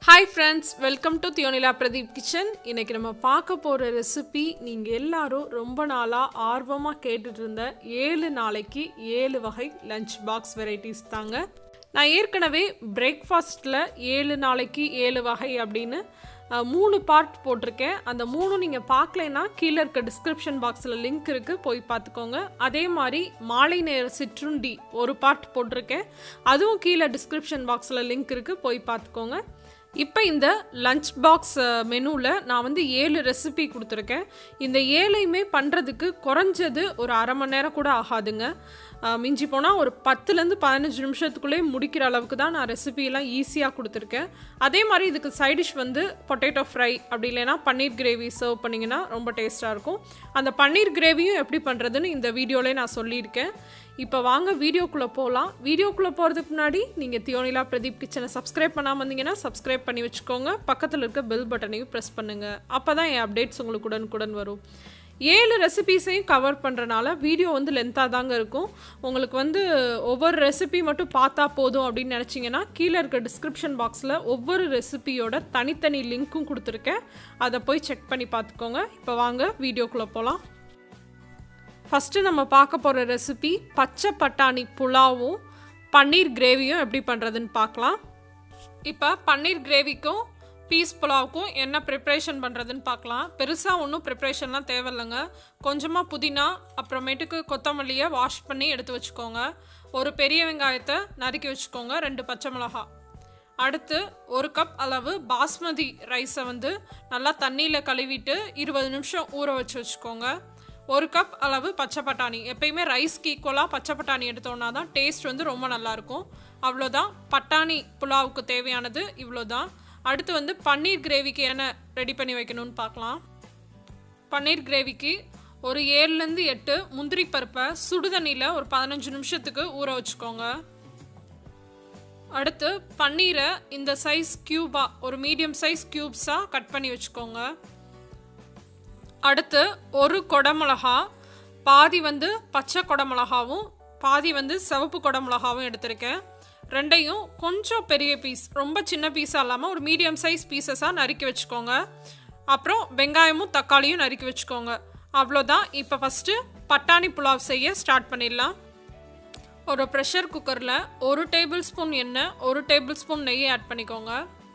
hi friends welcome to Theonila Pradeep kitchen இன்னைக்கு நம்ம பார்க்க போகிற ரெசிபி நீங்கள் எல்லாரும் ரொம்ப நாளாக ஆர்வமாக கேட்டுட்டு இருந்த ஏழு நாளைக்கு ஏழு வகை லஞ்ச் பாக்ஸ் வெரைட்டிஸ் தாங்க நான் ஏற்கனவே பிரேக்ஃபாஸ்ட்டில் ஏழு நாளைக்கு ஏழு வகை அப்படின்னு அஹ், மூணு பார்ட் போட்டிருக்கேன் அந்த மூணும் நீங்கள் பார்க்கலைன்னா கீழே இருக்க டிஸ்கிரிப்ஷன் பாக்ஸில் லிங்க் இருக்குது போய் பார்த்துக்கோங்க அதே மாதிரி மாலை நேர சிற்றுண்டி ஒரு பார்ட் போட்டிருக்கேன் அதுவும் கீழே டிஸ்கிரிப்ஷன் பாக்ஸில் லிங்க் இருக்குது போய் பார்த்துக்கோங்க இப்போ இந்த லஞ்ச் பாக்ஸ் மெனுவில் நான் வந்து ஏழு ரெசிபி கொடுத்துருக்கேன் இந்த ஏழையுமே பண்ணுறதுக்கு குறைஞ்சது ஒரு அரை மணி நேரம் கூட ஆகாதுங்க அஹ், மிஞ்சி போனால் ஒரு பத்துலேருந்து பதினஞ்சு நிமிஷத்துக்குள்ளே முடிக்கிற அளவுக்கு தான் நான் ரெசிபியெல்லாம் ஈஸியாக கொடுத்துருக்கேன் அதே மாதிரி இதுக்கு சைடிஷ் வந்து பொட்டேட்டோ ஃப்ரை அப்படி இல்லைன்னா பன்னீர் கிரேவி சர்வ் பண்ணிங்கன்னா ரொம்ப டேஸ்ட்டாக இருக்கும் அந்த பன்னீர் கிரேவியும் எப்படி பண்ணுறதுன்னு இந்த வீடியோலேயே நான் சொல்லியிருக்கேன் இப்போ வாங்க வீடியோக்குள்ளே போகலாம் வீடியோக்குள்ளே போகிறதுக்கு முன்னாடி நீங்கள் தியோனிலா பிரதீப் கிச்சனை சப்ஸ்கிரைப் பண்ணாமல் இருந்தீங்கன்னா சப்ஸ்கிரைப் பண்ணி வச்சுக்கோங்க பக்கத்தில் இருக்க பெல் பட்டனையும் ப்ரெஸ் பண்ணுங்கள் அப்போ தான் என் அப்டேட்ஸ் உங்களுக்கு உடனுக்குடன் வரும் ஏழு ரெசிபீஸையும் கவர் பண்ணுறனால வீடியோ வந்து லென்த்தாக தாங்க இருக்கும் உங்களுக்கு வந்து ஒவ்வொரு ரெசிபி மட்டும் பார்த்தா போதும் அப்படின்னு நினச்சிங்கன்னா கீழே இருக்க டிஸ்கிரிப்ஷன் பாக்ஸில் ஒவ்வொரு ரெசிபியோட தனித்தனி லிங்க்கும் கொடுத்துருக்கேன் அதை போய் செக் பண்ணி பார்த்துக்கோங்க இப்போ வாங்க வீடியோக்குள்ளே போகலாம் ஃபஸ்ட்டு நம்ம பார்க்க போகிற ரெசிபி பச்சை பட்டாணி புலாவும் பன்னீர் கிரேவியும் எப்படி பண்ணுறதுன்னு பார்க்கலாம் இப்போ பன்னீர் கிரேவிக்கும் பீஸ் புலாவுக்கும் என்ன ப்ரிப்ரேஷன் பண்ணுறதுன்னு பார்க்கலாம் பெருசாக ஒன்றும் ப்ரிப்ரேஷன்லாம் தேவையில்லைங்க கொஞ்சமாக புதினா அப்புறமேட்டுக்கு கொத்தமல்லியை வாஷ் பண்ணி எடுத்து வச்சுக்கோங்க ஒரு பெரிய வெங்காயத்தை நறுக்கி வச்சுக்கோங்க ரெண்டு பச்சை மிளகாய் அடுத்து ஒரு கப் அளவு பாஸ்மதி ரைஸை வந்து நல்லா தண்ணியில் கழுவிட்டு இருபது நிமிஷம் ஊற வச்சு வச்சுக்கோங்க ஒரு கப் அளவு பச்சை பட்டாணி எப்பயுமே ரைஸ்க்கு ஈக்குவலாக பச்சை பட்டாணி எடுத்தோன்னா தான் டேஸ்ட் வந்து ரொம்ப நல்லாயிருக்கும் அவ்வளோதான் பட்டாணி புலாவுக்கு தேவையானது இவ்வளோதான் அடுத்து வந்து பன்னீர் கிரேவிக்கு என்ன ரெடி பண்ணி வைக்கணும்னு பார்க்கலாம் பன்னீர் கிரேவிக்கு ஒரு ஏழுலேருந்து எட்டு முந்திரி பருப்பை சுடுதண்ணியில் ஒரு பதினஞ்சு நிமிஷத்துக்கு ஊற வச்சுக்கோங்க அடுத்து பன்னீரை இந்த சைஸ் க்யூபா ஒரு மீடியம் சைஸ் க்யூப்ஸாக கட் பண்ணி வச்சுக்கோங்க அடுத்து ஒரு கொடமிளகா பாதி வந்து பச்சை கொடமிளகாவும் பாதி வந்து சிவப்பு கொடமிளகாவும் எடுத்திருக்கேன் ரெண்டையும் கொஞ்சம் பெரிய பீஸ் ரொம்ப சின்ன பீஸாக இல்லாமல் ஒரு மீடியம் சைஸ் பீசஸாக நறுக்கி வச்சுக்கோங்க அப்புறம் வெங்காயமும் தக்காளியும் நறுக்கி வச்சுக்கோங்க அவ்வளோதான் இப்போ ஃபஸ்ட்டு பட்டாணி புலாவ் செய்ய ஸ்டார்ட் பண்ணிடலாம் ஒரு ப்ரெஷர் குக்கரில் ஒரு டேபிள் ஸ்பூன் எண்ணெய் ஒரு டேபிள் ஸ்பூன் நெய் ஆட் பண்ணிக்கோங்க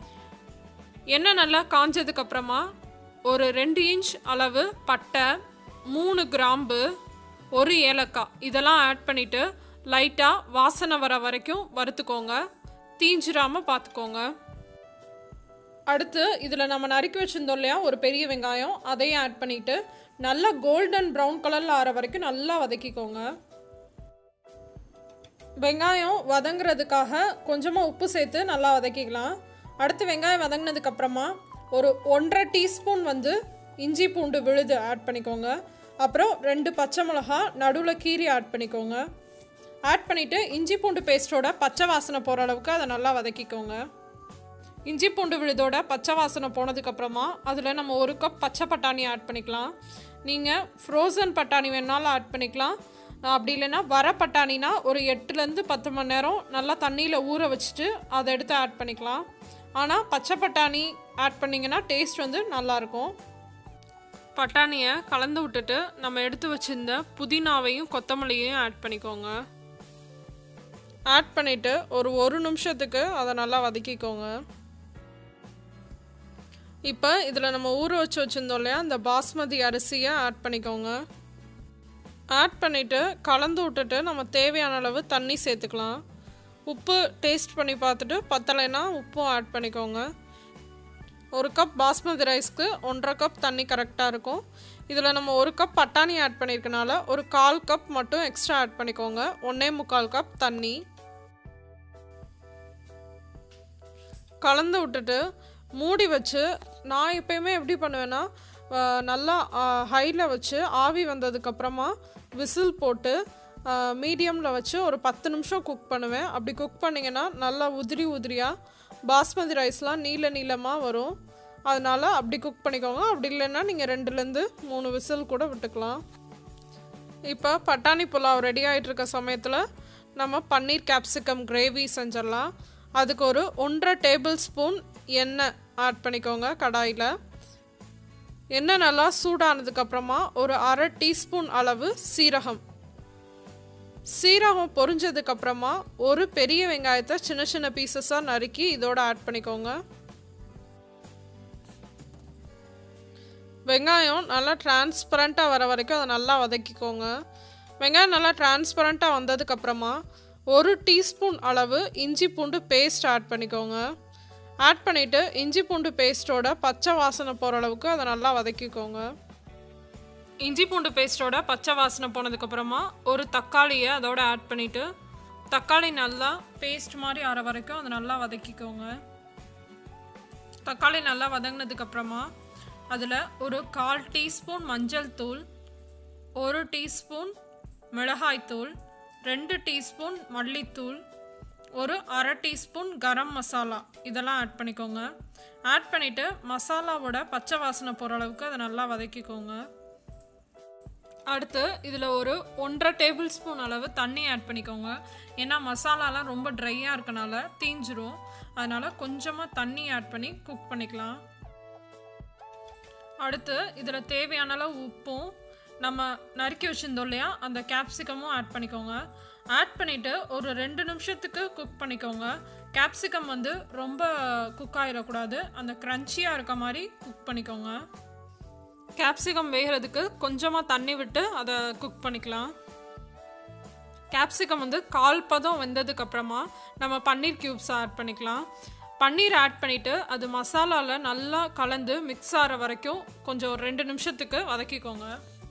எண்ணெய் நல்லா காஞ்சதுக்கு அப்புறமா ஒரு ரெண்டு இன்ச் அளவு பட்டை மூணு கிராம்பு ஒரு ஏலக்காய் இதெல்லாம் ஆட் பண்ணிவிட்டு லைட்டாக வாசனை வர வரைக்கும் வறுத்துக்கோங்க தீஞ்சிராமல் பார்த்துக்கோங்க அடுத்து இதில் நம்ம நறுக்கி வச்சுருந்தோம் இல்லையா ஒரு பெரிய வெங்காயம் அதையும் ஆட் பண்ணிவிட்டு நல்லா கோல்டன் ப்ரௌன் கலரில் ஆற வரைக்கும் நல்லா வதக்கிக்கோங்க வெங்காயம் வதங்குறதுக்காக கொஞ்சமாக உப்பு சேர்த்து நல்லா வதக்கிக்கலாம் அடுத்து வெங்காயம் வதங்கினதுக்கு அப்புறமா ஒரு ஒன்றரை டீஸ்பூன் வந்து இஞ்சி பூண்டு விழுது ஆட் பண்ணிக்கோங்க அப்புறம் ரெண்டு பச்சை மிளகா நடுவில் கீரி ஆட் பண்ணிக்கோங்க ஆட் பண்ணிவிட்டு இஞ்சி பூண்டு பேஸ்ட்டோட பச்சை வாசனை போகிற அளவுக்கு அதை நல்லா வதக்கிக்கோங்க இஞ்சி பூண்டு விழுதோட பச்சை வாசனை போனதுக்கப்புறமா அதில் நம்ம ஒரு கப் பச்சை பட்டாணி ஆட் பண்ணிக்கலாம் நீங்கள் ஃப்ரோசன் பட்டாணி வேணாலும் ஆட் பண்ணிக்கலாம் அப்படி இல்லைன்னா வர பட்டாணினா ஒரு எட்டுலேருந்து பத்து மணி நேரம் நல்லா தண்ணியில் ஊற வச்சுட்டு அதை எடுத்து ஆட் பண்ணிக்கலாம் ஆனால் பச்சை பட்டாணி ஆட் பண்ணிங்கன்னா டேஸ்ட் வந்து நல்லாயிருக்கும் பட்டாணியை கலந்து விட்டுட்டு நம்ம எடுத்து வச்சிருந்த புதினாவையும் கொத்தமல்லியையும் ஆட் பண்ணிக்கோங்க ஆட் பண்ணிவிட்டு ஒரு ஒரு நிமிஷத்துக்கு அதை நல்லா வதக்கிக்கோங்க இப்போ இதில் நம்ம ஊற வச்சு வச்சுருந்தோம் இல்லையா அந்த பாஸ்மதி அரிசியை ஆட் பண்ணிக்கோங்க ஆட் பண்ணிவிட்டு கலந்து விட்டுட்டு நம்ம தேவையான அளவு தண்ணி சேர்த்துக்கலாம் உப்பு டேஸ்ட் பண்ணி பார்த்துட்டு பத்தலைன்னா உப்பும் ஆட் பண்ணிக்கோங்க ஒரு கப் பாஸ்மதி ரைஸ்க்கு ஒன்றரை கப் தண்ணி கரெக்டாக இருக்கும் இதில் நம்ம ஒரு கப் பட்டாணி ஆட் பண்ணியிருக்கனால ஒரு கால் கப் மட்டும் எக்ஸ்ட்ரா ஆட் பண்ணிக்கோங்க ஒன்றே முக்கால் கப் தண்ணி கலந்து விட்டுட்டு மூடி வச்சு நான் எப்பயுமே எப்படி பண்ணுவேன்னா அஹ், நல்லா ஹையில் வச்சு ஆவி வந்ததுக்கப்புறமா விசில் போட்டு மீடியமில் வச்சு ஒரு பத்து நிமிஷம் குக் பண்ணுவேன் அப்படி குக் பண்ணிங்கன்னா நல்லா உதிரி உதிரியாக பாஸ்மதி ரைஸ்லாம் நீல நீளமாக வரும் அதனால் அப்படி குக் பண்ணிக்கோங்க அப்படி இல்லைன்னா நீங்கள் ரெண்டுலேருந்து மூணு விசில் கூட விட்டுக்கலாம் இப்போ பட்டாணி புலாவ் ரெடி ஆகிட்டு இருக்க சமயத்தில் நம்ம பன்னீர் கேப்சிகம் கிரேவி செஞ்சிடலாம் அதுக்கு ஒரு ஒன்றரை டேபிள் ஸ்பூன் எண்ணெய் ஆட் பண்ணிக்கோங்க கடாயில் எண்ணெய் நல்லா சூடானதுக்கப்புறமா ஒரு அரை டீஸ்பூன் அளவு சீரகம் சீரகம் பொரிஞ்சதுக்கப்புறமா ஒரு பெரிய வெங்காயத்தை சின்ன சின்ன பீசஸாக நறுக்கி இதோட ஆட் பண்ணிக்கோங்க வெங்காயம் நல்லா டிரான்ஸ்பரண்ட்டாக வர வரைக்கும் அதை நல்லா வதக்கிக்கோங்க வெங்காயம் நல்லா டிரான்ஸ்பரண்ட்டாக வந்ததுக்கப்புறமா ஒரு டீஸ்பூன் அளவு இஞ்சி பூண்டு பேஸ்ட் ஆட் பண்ணிக்கோங்க ஆட் பண்ணிவிட்டு இஞ்சி பூண்டு பேஸ்ட்டோட பச்சை வாசனை போகிற அளவுக்கு அதை நல்லா வதக்கிக்கோங்க இஞ்சி பூண்டு பேஸ்ட்டோட பச்சை வாசனை போனதுக்கப்புறமா ஒரு தக்காளியை அதோட ஆட் பண்ணிவிட்டு தக்காளி நல்லா பேஸ்ட் மாதிரி ஆற வரைக்கும் அதை நல்லா வதக்கிக்கோங்க தக்காளி நல்லா வதங்கினதுக்கப்புறமா அதில் ஒரு கால் டீஸ்பூன் மஞ்சள் தூள் ஒரு டீஸ்பூன் மிளகாய்த்தூள் ரெண்டு டீஸ்பூன் மல்லித்தூள் ஒரு அரை டீஸ்பூன் கரம் மசாலா இதெல்லாம் ஆட் பண்ணிக்கோங்க ஆட் பண்ணிவிட்டு மசாலாவோட பச்சை வாசனை போகிற அளவுக்கு அதை நல்லா வதக்கிக்கோங்க அடுத்து இதில் ஒரு ஒன்றரை டேபிள் ஸ்பூன் அளவு தண்ணி ஆட் பண்ணிக்கோங்க ஏன்னா மசாலாலாம் ரொம்ப ட்ரையாக இருக்கனால தீஞ்சிரும் அதனால் கொஞ்சமாக தண்ணி ஆட் பண்ணி குக் பண்ணிக்கலாம் அடுத்து இதில் தேவையான அளவு உப்பும் நம்ம நறுக்கி வச்சுருந்தோம் இல்லையா அந்த கேப்சிகமும் ஆட் பண்ணிக்கோங்க ஆட் பண்ணிவிட்டு ஒரு ரெண்டு நிமிஷத்துக்கு குக் பண்ணிக்கோங்க கேப்சிகம் வந்து ரொம்ப குக் ஆகிடக்கூடாது அந்த க்ரன்ச்சியாக இருக்க மாதிரி குக் பண்ணிக்கோங்க கேப்சிகம் வேகிறதுக்கு கொஞ்சமாக தண்ணி விட்டு அதை குக் பண்ணிக்கலாம் கேப்சிகம் வந்து கால் பதம் வெந்ததுக்கப்புறமா நம்ம பன்னீர் க்யூப்ஸ் ஆட் பண்ணிக்கலாம் பன்னீர் ஆட் பண்ணிவிட்டு அது மசாலாவில் நல்லா கலந்து மிக்ஸ் ஆகிற வரைக்கும் கொஞ்சம் ஒரு ரெண்டு நிமிஷத்துக்கு வதக்கிக்கோங்க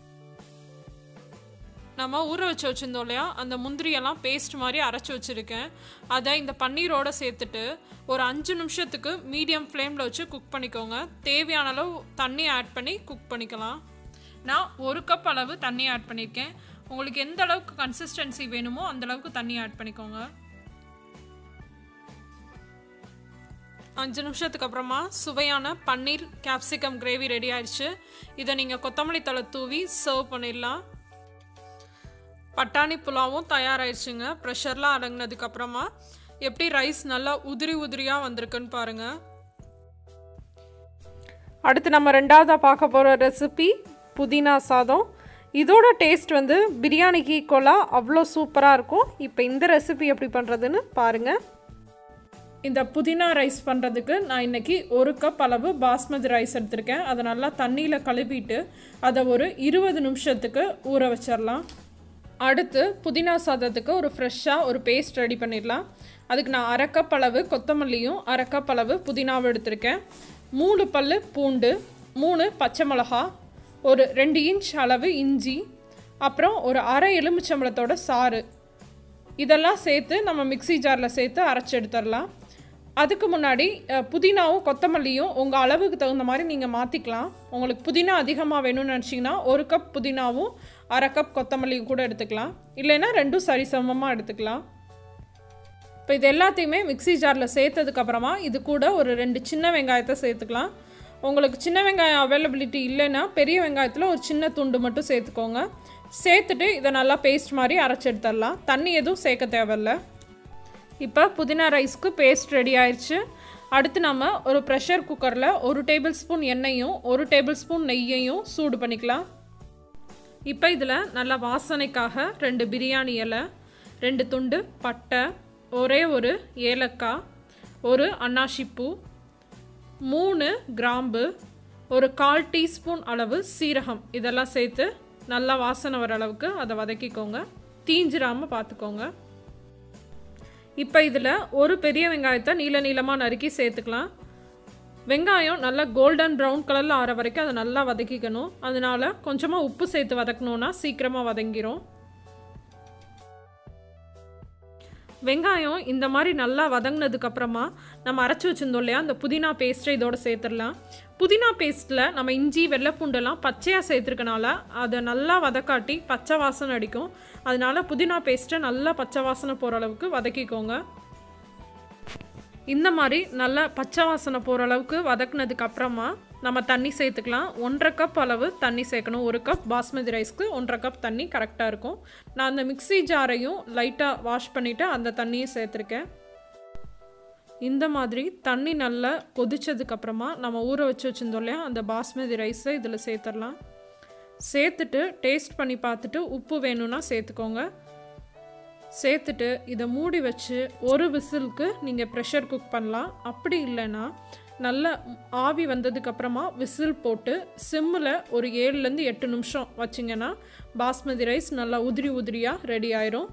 நம்ம ஊற வச்சு வச்சுருந்தோம் இல்லையா அந்த முந்திரியெல்லாம் பேஸ்ட் மாதிரி அரைச்சி வச்சுருக்கேன் அதை இந்த பன்னீரோடு சேர்த்துட்டு ஒரு அஞ்சு நிமிஷத்துக்கு மீடியம் ஃப்ளேமில் வச்சு குக் பண்ணிக்கோங்க தேவையான அளவு தண்ணி ஆட் பண்ணி குக் பண்ணிக்கலாம் நான் ஒரு கப் அளவு தண்ணி ஆட் பண்ணியிருக்கேன் உங்களுக்கு எந்த அளவுக்கு கன்சிஸ்டன்சி வேணுமோ அந்த அளவுக்கு தண்ணி ஆட் பண்ணிக்கோங்க அஞ்சு நிமிஷத்துக்கு அப்புறமா சுவையான பன்னீர் கேப்சிகம் கிரேவி ரெடி ஆயிடுச்சு இதை நீங்கள் கொத்தமல்லி தலை தூவி சர்வ் பண்ணிடலாம் பட்டாணி புலாவும் தயாராகிடுச்சுங்க ப்ரெஷர்லாம் அடங்கினதுக்கப்புறமா எப்படி ரைஸ் நல்லா உதிரி உதிரியாக வந்திருக்குன்னு பாருங்கள் அடுத்து நம்ம ரெண்டாவதாக பார்க்க போகிற ரெசிபி புதினா சாதம் இதோட டேஸ்ட் வந்து பிரியாணிக்கு ஈக்குவலாக அவ்வளோ சூப்பராக இருக்கும் இப்போ இந்த ரெசிபி எப்படி பண்ணுறதுன்னு பாருங்கள் இந்த புதினா ரைஸ் பண்ணுறதுக்கு நான் இன்றைக்கி ஒரு கப் அளவு பாஸ்மதி ரைஸ் எடுத்திருக்கேன் அதை நல்லா தண்ணியில் கழுவிட்டு அதை ஒரு இருபது நிமிஷத்துக்கு ஊற வச்சிடலாம் அடுத்து புதினா சாதத்துக்கு ஒரு ஃப்ரெஷ்ஷாக ஒரு பேஸ்ட் ரெடி பண்ணிடலாம் அதுக்கு நான் அரை கப் அளவு கொத்தமல்லியும் அரை கப் அளவு புதினாவும் எடுத்திருக்கேன் மூணு பல் பூண்டு மூணு பச்சை மிளகா ஒரு ரெண்டு இன்ச் அளவு இஞ்சி அப்புறம் ஒரு அரை எலுமிச்சம்பழத்தோட சாறு இதெல்லாம் சேர்த்து நம்ம மிக்சி ஜாரில் சேர்த்து அரைச்சி எடுத்துடலாம் அதுக்கு முன்னாடி அஹ், புதினாவும் கொத்தமல்லியும் உங்கள் அளவுக்கு தகுந்த மாதிரி நீங்கள் மாற்றிக்கலாம் உங்களுக்கு புதினா அதிகமாக வேணும்னு நினச்சிங்கன்னா ஒரு கப் புதினாவும் அரை கப் கொத்தமல்லியும் கூட எடுத்துக்கலாம் இல்லைன்னா ரெண்டும் சரிசமமாக எடுத்துக்கலாம் இப்போ இது எல்லாத்தையுமே மிக்ஸி ஜாரில் சேர்த்ததுக்கப்புறமா இது கூட ஒரு ரெண்டு சின்ன வெங்காயத்தை சேர்த்துக்கலாம் உங்களுக்கு சின்ன வெங்காயம் அவைலபிலிட்டி இல்லைன்னா பெரிய வெங்காயத்தில் ஒரு சின்ன துண்டு மட்டும் சேர்த்துக்கோங்க சேர்த்துட்டு இதை நல்லா பேஸ்ட் மாதிரி அரைச்சி எடுத்துடலாம் தண்ணி எதுவும் சேர்க்க தேவையில்ல இப்போ புதினா ரைஸ்க்கு பேஸ்ட் ரெடி ஆயிடுச்சு அடுத்து நம்ம ஒரு ப்ரெஷர் குக்கரில் ஒரு டேபிள் ஸ்பூன் எண்ணெயும் ஒரு டேபிள் ஸ்பூன் நெய்யையும் சூடு பண்ணிக்கலாம் இப்போ இதில் நல்ல வாசனைக்காக ரெண்டு பிரியாணி இலை ரெண்டு துண்டு பட்டை ஒரே ஒரு ஏலக்காய் ஒரு அன்னாசிப்பூ மூணு கிராம்பு ஒரு கால் டீஸ்பூன் அளவு சீரகம் இதெல்லாம் சேர்த்து நல்லா வாசனை வர அளவுக்கு அதை வதக்கிக்கோங்க தீஞ்சிராமல் பார்த்துக்கோங்க இப்போ இதில் ஒரு பெரிய வெங்காயத்தை நீல நீளமாக நறுக்கி சேர்த்துக்கலாம் வெங்காயம் நல்லா கோல்டன் ப்ரௌன் கலரில் ஆற வரைக்கும் அதை நல்லா வதக்கிக்கணும் அதனால கொஞ்சமாக உப்பு சேர்த்து வதக்கணுன்னா சீக்கிரமாக வதங்கிரும் வெங்காயம் இந்த மாதிரி நல்லா வதங்கினதுக்கு அப்புறமா நம்ம அரைச்சி வச்சிருந்தோம் இல்லையா அந்த புதினா பேஸ்ட்டை இதோட சேர்த்துடலாம் புதினா பேஸ்ட்டில் நம்ம இஞ்சி வெள்ளைப்பூண்டெல்லாம் பச்சையாக சேர்த்துருக்கனால அதை நல்லா வதக்காட்டி பச்சை வாசனை அடிக்கும் அதனால புதினா பேஸ்ட்டை நல்லா பச்சை வாசனை போகிற அளவுக்கு வதக்கிக்கோங்க இந்த மாதிரி நல்லா பச்சை வாசனை போகிற அளவுக்கு வதக்குனதுக்கு அப்புறமா நம்ம தண்ணி சேர்த்துக்கலாம் ஒன்றரை கப் அளவு தண்ணி சேர்க்கணும் ஒரு கப் பாஸ்மதி ரைஸ்க்கு ஒன்றரை கப் தண்ணி கரெக்டாக இருக்கும் நான் அந்த மிக்ஸி ஜாரையும் லைட்டாக வாஷ் பண்ணிவிட்டு அந்த தண்ணியை சேர்த்துருக்கேன் இந்த மாதிரி தண்ணி நல்லா கொதிச்சதுக்கப்புறமா நம்ம ஊற வச்சு வச்சுருந்தோம் இல்லையா அந்த பாஸ்மதி ரைஸை இதில் சேர்த்துடலாம் சேர்த்துட்டு டேஸ்ட் பண்ணி பார்த்துட்டு உப்பு வேணும்னா சேர்த்துக்கோங்க சேர்த்துட்டு இதை மூடி வச்சு ஒரு விசிலுக்கு நீங்கள் ப்ரெஷர் குக் பண்ணலாம் அப்படி இல்லைன்னா நல்ல ஆவி வந்ததுக்கப்புறமா விசில் போட்டு சிம்மில் ஒரு ஏழுலேருந்து எட்டு நிமிஷம் வச்சிங்கன்னா பாஸ்மதி ரைஸ் நல்லா உதிரி உதிரியாக ரெடி ஆயிரும்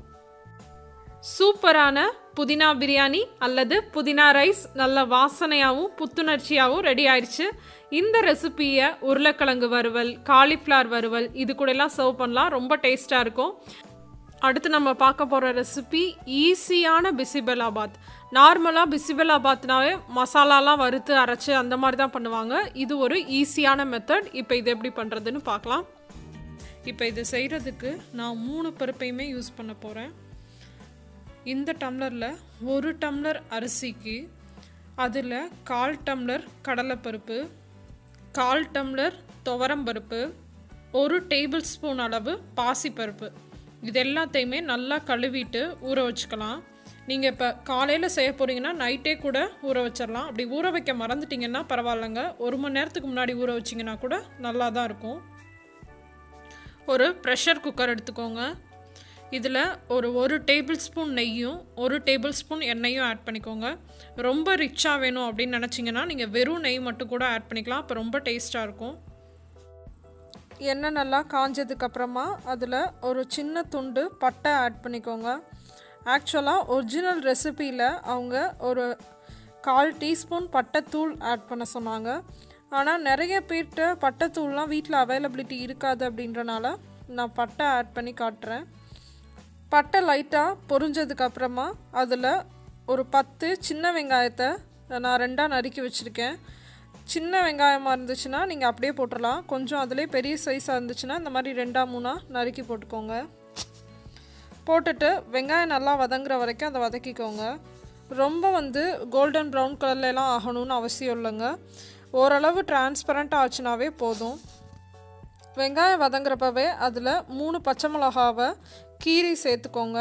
சூப்பரான புதினா பிரியாணி அல்லது புதினா ரைஸ் நல்ல வாசனையாகவும் புத்துணர்ச்சியாகவும் ரெடி ஆயிடுச்சு இந்த ரெசிப்பியை உருளைக்கிழங்கு வறுவல் காலிஃப்ளவர் வறுவல் இது கூடலாம் சர்வ் பண்ணலாம் ரொம்ப டேஸ்ட்டாக இருக்கும் அடுத்து நம்ம பார்க்க போகிற ரெசிபி ஈஸியான பிசிபெலாபாத் நார்மலாக பிசிபெலாபாத்னாவே மசாலாலாம் வறுத்து அரைச்சி அந்த மாதிரி தான் பண்ணுவாங்க இது ஒரு ஈஸியான மெத்தட் இப்போ இது எப்படி பண்ணுறதுன்னு பார்க்கலாம் இப்போ இது செய்கிறதுக்கு நான் மூணு பருப்பையுமே யூஸ் பண்ண போகிறேன் இந்த டம்ளரில் ஒரு டம்ளர் அரிசிக்கு அதில் கால் டம்ளர் கடலைப்பருப்பு கால் டம்ளர் துவரம்பருப்பு ஒரு டேபிள் ஸ்பூன் அளவு பாசிப்பருப்பு இது எல்லாத்தையுமே நல்லா கழுவிட்டு ஊற வச்சுக்கலாம் நீங்கள் இப்போ காலையில் செய்ய போகிறீங்கன்னா நைட்டே கூட ஊற வச்சிடலாம் அப்படி ஊற வைக்க மறந்துட்டிங்கன்னா பரவாயில்லைங்க ஒரு மணி நேரத்துக்கு முன்னாடி ஊற வச்சிங்கன்னா கூட நல்லா தான் இருக்கும் ஒரு ப்ரெஷர் குக்கர் எடுத்துக்கோங்க இதில் ஒரு ஒரு டேபிள் ஸ்பூன் நெய்யும் ஒரு டேபிள் ஸ்பூன் எண்ணெயும் ஆட் பண்ணிக்கோங்க ரொம்ப ரிச்சாக வேணும் அப்படின்னு நினச்சிங்கன்னா நீங்கள் வெறும் நெய் மட்டும் கூட ஆட் பண்ணிக்கலாம் அப்போ ரொம்ப டேஸ்ட்டாக இருக்கும் எண்ணெய் நல்லா காஞ்சதுக்கப்புறமா அதில் ஒரு சின்ன துண்டு பட்டை ஆட் பண்ணிக்கோங்க ஆக்சுவலாக ஒரிஜினல் ரெசிப்பியில் அவங்க ஒரு கால் டீஸ்பூன் பட்டைத்தூள் ஆட் பண்ண சொன்னாங்க ஆனால் நிறைய பேர்கிட்ட பட்டைத்தூள்லாம் வீட்டில் அவைலபிலிட்டி இருக்காது அப்படின்றனால நான் பட்டை ஆட் பண்ணி காட்டுறேன் பட்டை லைட்டாக பொரிஞ்சதுக்கப்புறமா அதில் ஒரு பத்து சின்ன வெங்காயத்தை நான் ரெண்டாக நறுக்கி வச்சுருக்கேன் சின்ன வெங்காயமாக இருந்துச்சுன்னா நீங்கள் அப்படியே போட்டுடலாம் கொஞ்சம் அதிலே பெரிய சைஸாக இருந்துச்சுன்னா இந்த மாதிரி ரெண்டாக மூணாக நறுக்கி போட்டுக்கோங்க போட்டுட்டு வெங்காயம் நல்லா வதங்குற வரைக்கும் அதை வதக்கிக்கோங்க ரொம்ப வந்து கோல்டன் ப்ரௌன் கலர்லலாம் ஆகணும்னு அவசியம் இல்லைங்க ஓரளவு டிரான்ஸ்பரண்ட் ஆச்சுனாவே போதும் வெங்காயம் வதங்குறப்பவே அதில் மூணு பச்சை மிளகாவை கீரி சேர்த்துக்கோங்க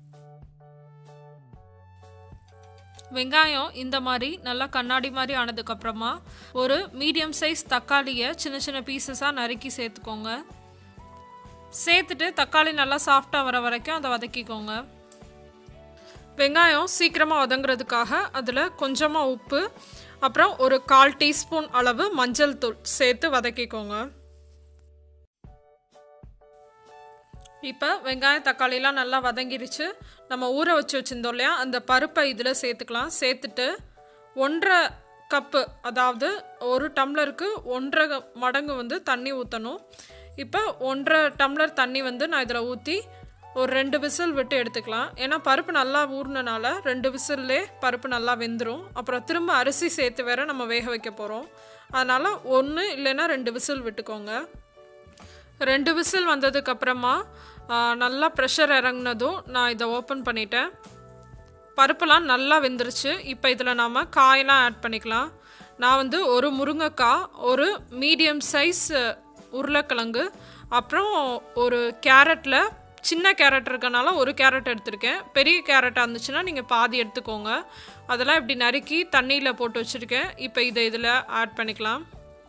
வெங்காயம் இந்த மாதிரி நல்லா கண்ணாடி மாதிரி ஆனதுக்கப்புறமா ஒரு மீடியம் சைஸ் தக்காளியை சின்ன சின்ன பீசஸாக நறுக்கி சேர்த்துக்கோங்க சேர்த்துட்டு தக்காளி நல்லா சாஃப்டாக வர வரைக்கும் அதை வதக்கிக்கோங்க வெங்காயம் சீக்கிரமாக வதங்குறதுக்காக அதில் கொஞ்சமாக உப்பு அப்புறம் ஒரு கால் டீஸ்பூன் அளவு மஞ்சள் தூள் சேர்த்து வதக்கிக்கோங்க இப்போ வெங்காயம் தக்காளிலாம் நல்லா வதங்கிருச்சு நம்ம ஊற வச்சு வச்சுருந்தோம் இல்லையா அந்த பருப்பை இதில் சேர்த்துக்கலாம் சேர்த்துட்டு ஒன்றரை கப்பு அதாவது ஒரு டம்ளருக்கு ஒன்றரை மடங்கு வந்து தண்ணி ஊற்றணும் இப்போ ஒன்றரை டம்ளர் தண்ணி வந்து நான் இதில் ஊற்றி ஒரு ரெண்டு விசில் விட்டு எடுத்துக்கலாம் ஏன்னா பருப்பு நல்லா ஊறினனால ரெண்டு விசில்லே பருப்பு நல்லா வெந்துடும் அப்புறம் திரும்ப அரிசி சேர்த்து வேற நம்ம வேக வைக்க போகிறோம் அதனால் ஒன்று இல்லைன்னா ரெண்டு விசில் விட்டுக்கோங்க ரெண்டு விசில் வந்ததுக்கப்புறமா நல்லா ப்ரெஷர் இறங்கினதும் நான் இதை ஓப்பன் பண்ணிட்டேன் பருப்பெல்லாம் நல்லா வெந்துருச்சு இப்போ இதில் நாம் காயெல்லாம் ஆட் பண்ணிக்கலாம் நான் வந்து ஒரு முருங்கைக்காய் ஒரு மீடியம் சைஸ் உருளைக்கிழங்கு அப்புறம் ஒரு கேரட்டில் சின்ன கேரட் இருக்கனால ஒரு கேரட் எடுத்திருக்கேன் பெரிய கேரட்டாக இருந்துச்சுன்னா நீங்கள் பாதி எடுத்துக்கோங்க அதெல்லாம் இப்படி நறுக்கி தண்ணியில் போட்டு வச்சுருக்கேன் இப்போ இதை இதில் ஆட் பண்ணிக்கலாம்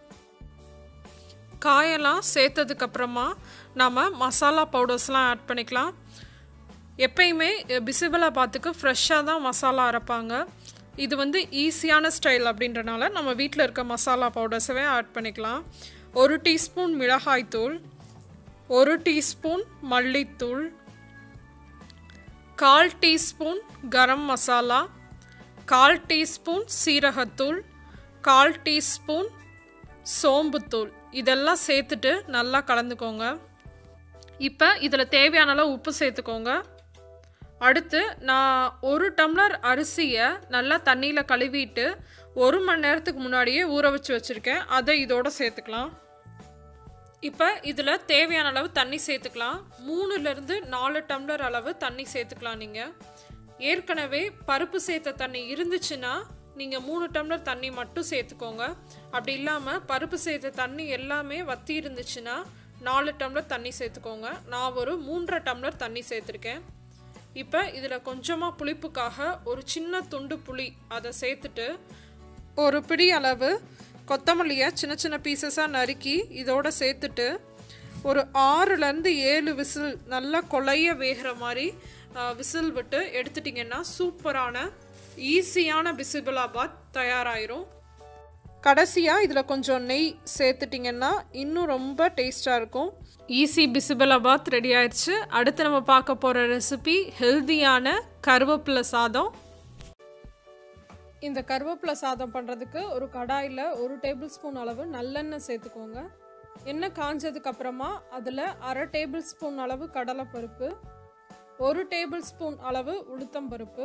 காயெல்லாம் சேர்த்ததுக்கப்புறமா நாம் மசாலா பவுடர்ஸ்லாம் ஆட் பண்ணிக்கலாம் எப்பயுமே பிசிபலாபாத்துக்கு ஃப்ரெஷ்ஷாக தான் மசாலா அரைப்பாங்க இது வந்து ஈஸியான ஸ்டைல் அப்படின்றனால நம்ம வீட்டில் இருக்க மசாலா பவுடர்ஸவே ஆட் பண்ணிக்கலாம் ஒரு டீஸ்பூன் மிளகாய்த்தூள் ஒரு டீஸ்பூன் மல்லித்தூள் கால் டீஸ்பூன் கரம் மசாலா கால் டீஸ்பூன் சீரகத்தூள் கால் டீஸ்பூன் சோம்புத்தூள் இதெல்லாம் சேர்த்துட்டு நல்லா கலந்துக்கோங்க இப்போ இதில் தேவையான அளவு உப்பு சேர்த்துக்கோங்க அடுத்து நான் ஒரு டம்ளர் அரிசியை நல்லா தண்ணியில் கழுவிட்டு ஒரு மணி நேரத்துக்கு முன்னாடியே ஊற வச்சு வச்சுருக்கேன் அதை இதோட சேர்த்துக்கலாம் இப்போ இதில் தேவையான அளவு தண்ணி சேர்த்துக்கலாம் மூணுலேருந்து நாலு டம்ளர் அளவு தண்ணி சேர்த்துக்கலாம் நீங்கள் ஏற்கனவே பருப்பு சேர்த்த தண்ணி இருந்துச்சுன்னா நீங்கள் மூணு டம்ளர் தண்ணி மட்டும் சேர்த்துக்கோங்க அப்படி இல்லாமல் பருப்பு சேர்த்த தண்ணி எல்லாமே வத்தி இருந்துச்சுன்னா நாலு டம்ளர் தண்ணி சேர்த்துக்கோங்க நான் ஒரு மூன்றரை டம்ளர் தண்ணி சேர்த்துருக்கேன் இப்போ இதில் கொஞ்சமாக புளிப்புக்காக ஒரு சின்ன துண்டு புளி அதை சேர்த்துட்டு ஒரு பிடி அளவு கொத்தமல்லியை சின்ன சின்ன பீசஸாக நறுக்கி இதோட சேர்த்துட்டு ஒரு ஆறுலேருந்து ஏழு விசில் நல்லா கொலைய வேகிற மாதிரி விசில் விட்டு எடுத்துட்டிங்கன்னா சூப்பரான ஈஸியான பிசிபிளாபாத் தயாராயிரும் கடைசியாக இதில் கொஞ்சம் நெய் சேர்த்துட்டிங்கன்னா இன்னும் ரொம்ப டேஸ்ட்டாக இருக்கும் ஈஸி பிசிபிளாபாத் ரெடி ஆயிடுச்சு அடுத்து நம்ம பார்க்க போகிற ரெசிபி ஹெல்தியான கருவேப்பிலை சாதம் இந்த கருவேப்பிலை சாதம் பண்ணுறதுக்கு ஒரு கடாயில் ஒரு டேபிள் ஸ்பூன் அளவு நல்லெண்ணெய் சேர்த்துக்கோங்க எண்ணெய் காஞ்சதுக்கு அப்புறமா அதில் அரை டேபிள் ஸ்பூன் அளவு கடலைப்பருப்பு ஒரு டேபிள் ஸ்பூன் அளவு உளுத்தம்பருப்பு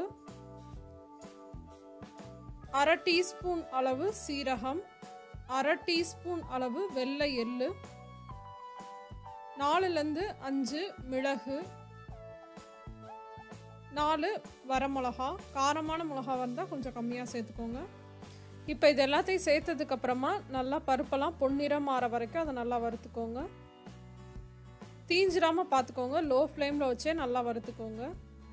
அரை டீஸ்பூன் அளவு சீரகம் அரை டீஸ்பூன் அளவு வெள்ளை எள்ளு நாலுலேருந்து அஞ்சு மிளகு நாலு வரமிளகா காரமான மிளகா வந்தால் கொஞ்சம் கம்மியாக சேர்த்துக்கோங்க இப்போ இது எல்லாத்தையும் சேர்த்ததுக்கு அப்புறமா நல்லா பருப்பெல்லாம் பொன்னிறம் மாற வரைக்கும் அதை நல்லா வறுத்துக்கோங்க தீஞ்சிடாமல் பார்த்துக்கோங்க லோ ஃப்ளேமில் வச்சே நல்லா வறுத்துக்கோங்க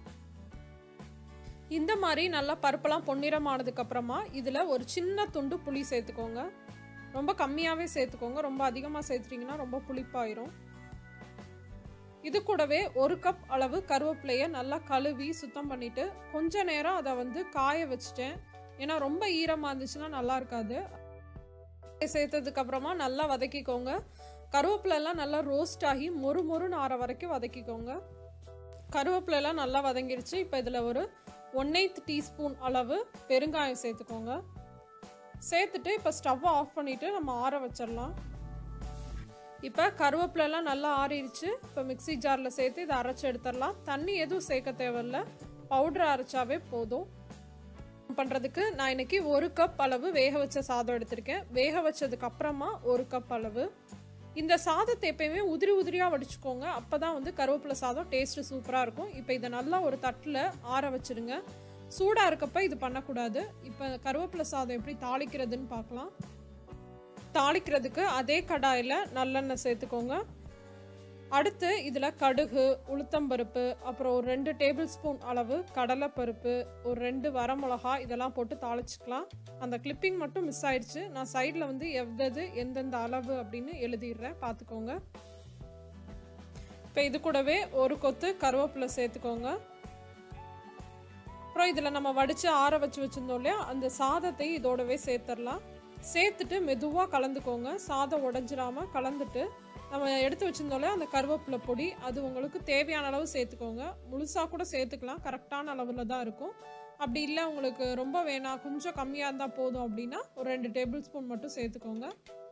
இந்த மாதிரி நல்லா பருப்பெல்லாம் பொன்னிறம் ஆனதுக்கப்புறமா இதில் ஒரு சின்ன துண்டு புளி சேர்த்துக்கோங்க ரொம்ப கம்மியாகவே சேர்த்துக்கோங்க ரொம்ப அதிகமாக சேர்த்துட்டிங்கன்னா ரொம்ப புளிப்பாயிரும் இது கூடவே ஒரு கப் அளவு கருவேப்பிலையை நல்லா கழுவி சுத்தம் பண்ணிவிட்டு கொஞ்ச நேரம் அதை வந்து காய வச்சுட்டேன் ஏன்னா ரொம்ப ஈரமாக இருந்துச்சுன்னா நல்லா இருக்காது சேர்த்ததுக்கு அப்புறமா நல்லா வதக்கிக்கோங்க கருவேப்பிலெல்லாம் நல்லா ரோஸ்ட் ஆகி மொறு மொறுன்னு ஆற வரைக்கும் வதக்கிக்கோங்க கருவேப்பிலெல்லாம் நல்லா வதங்கிடுச்சு இப்போ இதில் ஒரு ஒன் எய்த் டீஸ்பூன் அளவு பெருங்காயம் சேர்த்துக்கோங்க சேர்த்துட்டு இப்போ ஸ்டவ்வை ஆஃப் பண்ணிவிட்டு நம்ம ஆற வச்சிடலாம் இப்போ கருவேப்பிலெல்லாம் நல்லா ஆறிடுச்சு இப்போ மிக்சி ஜாரில் சேர்த்து இதை அரைச்சி எடுத்துடலாம் தண்ணி எதுவும் சேர்க்க தேவையில்ல பவுட்ரு அரைச்சாவே போதும் பண்ணுறதுக்கு நான் இன்னைக்கு ஒரு கப் அளவு வேக வச்ச சாதம் எடுத்திருக்கேன் வேக வச்சதுக்கு அப்புறமா ஒரு கப் அளவு இந்த சாதத்தை எப்பயுமே உதிரி உதிரியாக வடிச்சுக்கோங்க அப்போ தான் வந்து கருவேப்பிலை சாதம் டேஸ்ட்டு சூப்பராக இருக்கும் இப்போ இதை நல்லா ஒரு தட்டில் ஆற வச்சுருங்க சூடாக இருக்கப்ப இது பண்ணக்கூடாது இப்போ கருவேப்பிலை சாதம் எப்படி தாளிக்கிறதுன்னு பார்க்கலாம் தாளிக்கிறதுக்கு அதே கடாயில் நல்லெண்ணெய் சேர்த்துக்கோங்க அடுத்து இதில் கடுகு உளுத்தம்பருப்பு அப்புறம் ஒரு ரெண்டு டேபிள் ஸ்பூன் அளவு கடலைப்பருப்பு ஒரு ரெண்டு வரமிளகா இதெல்லாம் போட்டு தாளிச்சுக்கலாம் அந்த கிளிப்பிங் மட்டும் மிஸ் ஆயிடுச்சு நான் சைடில் வந்து எவ்வளவு எந்தெந்த அளவு அப்படின்னு எழுதிடுறேன் பார்த்துக்கோங்க இப்போ இது கூடவே ஒரு கொத்து கருவேப்பிலை சேர்த்துக்கோங்க அப்புறம் இதில் நம்ம வடித்து ஆற வச்சு வச்சுருந்தோம் இல்லையா அந்த சாதத்தை இதோடவே சேர்த்துடலாம் சேர்த்துட்டு மெதுவாக கலந்துக்கோங்க சாதம் உடஞ்சிராம கலந்துட்டு நம்ம எடுத்து வச்சிருந்தோம் இல்லையா அந்த கருவேப்பிலை பொடி அது உங்களுக்கு தேவையான அளவு சேர்த்துக்கோங்க முழுசாக கூட சேர்த்துக்கலாம் கரெக்டான அளவில் தான் இருக்கும் அப்படி இல்லை உங்களுக்கு ரொம்ப வேணாம் கொஞ்சம் கம்மியாக இருந்தால் போதும் அப்படின்னா ஒரு ரெண்டு டேபிள் ஸ்பூன் மட்டும் சேர்த்துக்கோங்க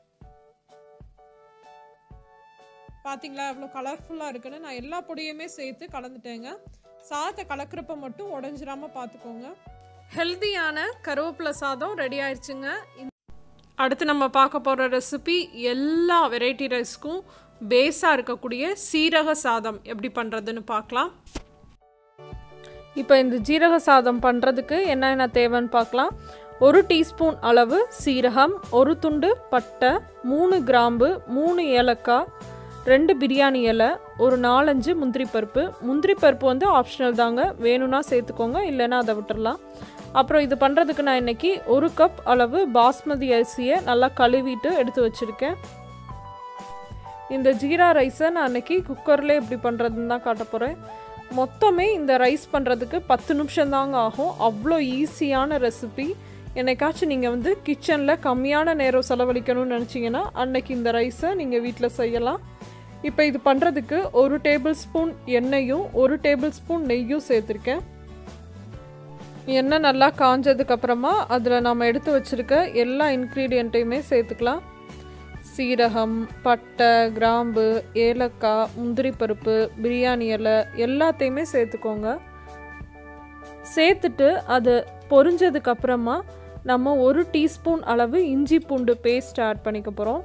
பார்த்தீங்களா எவ்வளோ கலர்ஃபுல்லாக இருக்குன்னு நான் எல்லா பொடியுமே சேர்த்து கலந்துட்டேங்க சாதத்தை கலக்கிறப்ப மட்டும் உடஞ்சிராம பார்த்துக்கோங்க ஹெல்தியான கருவேப்பிலை சாதம் ரெடி ஆயிடுச்சுங்க அடுத்து நம்ம பார்க்க போகிற ரெசிபி எல்லா வெரைட்டி ரைஸ்க்கும் பேஸாக இருக்கக்கூடிய சீரக சாதம் எப்படி பண்ணுறதுன்னு பார்க்கலாம் இப்போ இந்த ஜீரக சாதம் பண்ணுறதுக்கு என்னென்ன தேவைன்னு பார்க்கலாம் ஒரு டீஸ்பூன் அளவு சீரகம் ஒரு துண்டு பட்டை மூணு கிராம்பு மூணு ஏலக்காய் ரெண்டு பிரியாணி இலை ஒரு நாலஞ்சு முந்திரி பருப்பு முந்திரி பருப்பு வந்து ஆப்ஷனல் தாங்க வேணும்னா சேர்த்துக்கோங்க இல்லைன்னா அதை விட்டுறலாம் அப்புறம் இது பண்ணுறதுக்கு நான் இன்றைக்கி ஒரு கப் அளவு பாஸ்மதி அரிசியை நல்லா கழுவிட்டு எடுத்து வச்சுருக்கேன் இந்த ஜீரா ரைஸை நான் அன்றைக்கி குக்கரில் எப்படி பண்ணுறதுன்னு தான் காட்ட போகிறேன் மொத்தமே இந்த ரைஸ் பண்ணுறதுக்கு பத்து நிமிஷம் தாங்க ஆகும் அவ்வளோ ஈஸியான ரெசிபி என்னைக்காச்சும் நீங்கள் வந்து கிச்சனில் கம்மியான நேரம் செலவழிக்கணும்னு நினச்சிங்கன்னா அன்னைக்கு இந்த ரைஸை நீங்கள் வீட்டில் செய்யலாம் இப்போ இது பண்ணுறதுக்கு ஒரு டேபிள் ஸ்பூன் எண்ணெயும் ஒரு டேபிள் ஸ்பூன் நெய்யும் சேர்த்துருக்கேன் எண்ணெய் நல்லா காஞ்சதுக்கப்புறமா அதில் நம்ம எடுத்து வச்சுருக்க எல்லா இன்க்ரீடியண்ட்டையுமே சேர்த்துக்கலாம் சீரகம் பட்டை கிராம்பு ஏலக்காய் முந்திரி பருப்பு பிரியாணி இலை எல்லாத்தையுமே சேர்த்துக்கோங்க சேர்த்துட்டு அது பொரிஞ்சதுக்கப்புறமா நம்ம ஒரு டீஸ்பூன் அளவு இஞ்சி பூண்டு பேஸ்ட் ஆட் பண்ணிக்க போகிறோம்